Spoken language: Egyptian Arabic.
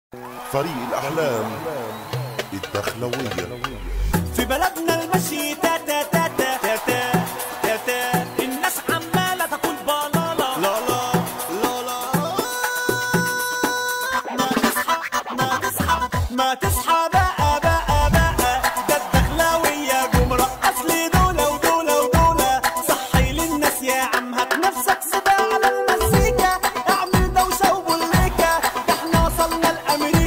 فريق الأحلام الدخلوية في بلدنا المشي تا تا تا تا تا تا تا تا الناس عمالة تاكل بلالا لا لا لا لا ما تصحى ما تصحى ما تصحى بقى بقى بقى ده الدخلاوية جم رقص لي دولة ودولة ودولة صحي للناس يا عم هات نفسك صدى على المزيكا اعمل دوشة وبوليكا ده احنا وصلنا لأمريكا